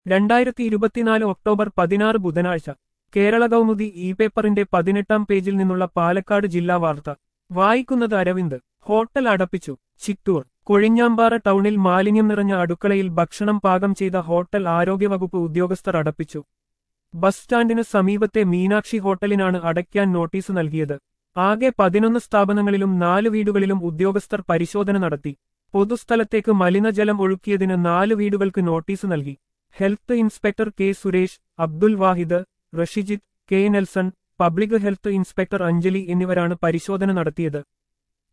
രണ്ടായിരത്തി ഇരുപത്തിനാല് ഒക്ടോബർ പതിനാറ് ബുധനാഴ്ച കേരള കൗമുദി ഇ പേപ്പറിന്റെ പതിനെട്ടാം പേജിൽ നിന്നുള്ള പാലക്കാട് ജില്ലാ വാർത്ത വായിക്കുന്നത് അരവിന്ദ് ഹോട്ടൽ അടപ്പിച്ചു ചിറ്റൂർ കൊഴിഞ്ഞാമ്പാറ ടൗണിൽ മാലിന്യം നിറഞ്ഞ അടുക്കളയിൽ ഭക്ഷണം പാകം ചെയ്ത ഹോട്ടൽ ആരോഗ്യവകുപ്പ് ഉദ്യോഗസ്ഥർ അടപ്പിച്ചു ബസ് സ്റ്റാൻഡിന് സമീപത്തെ മീനാക്ഷി ഹോട്ടലിനാണ് അടയ്ക്കാൻ നോട്ടീസ് നൽകിയത് ആകെ പതിനൊന്ന് സ്ഥാപനങ്ങളിലും നാല് വീടുകളിലും ഉദ്യോഗസ്ഥർ പരിശോധന നടത്തി പൊതുസ്ഥലത്തേക്ക് മലിനജലം ഒഴുക്കിയതിന് നാല് വീടുകൾക്ക് നോട്ടീസ് നൽകി health inspector K Suresh Abdul Wahid Rashijith K Nelson public health inspector Anjali എന്നിവരാണ് പരിശോധന നടത്തിയത്